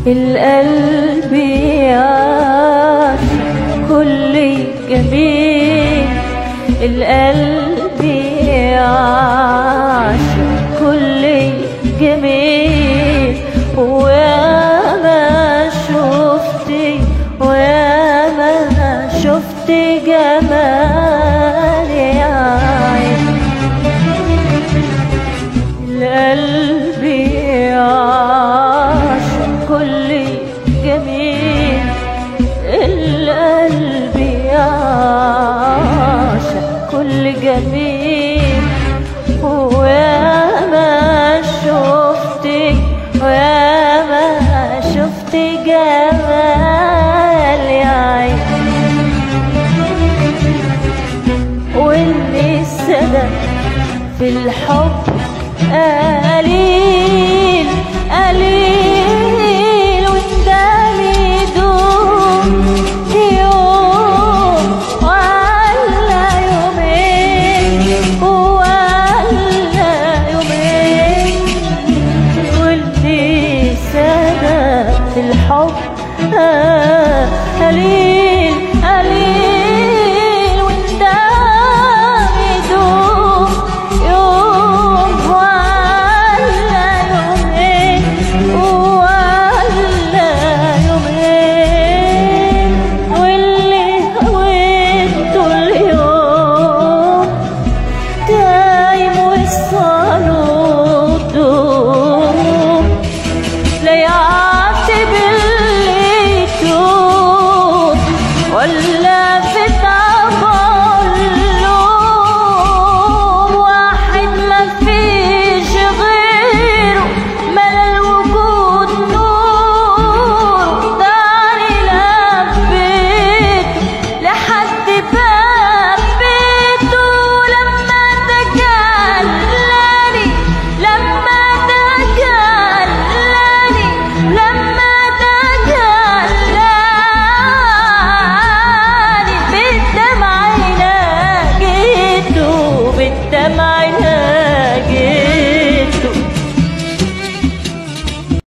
القلب يعشق كل جميل القلب يعشق كل جميل وياما شفتي وياما شفت جمال يا عين القلب يعشق كل جميل القلب يعشق كل جميل وياما شفتي وياما شفت جمال يا عين واللي السنة في الحب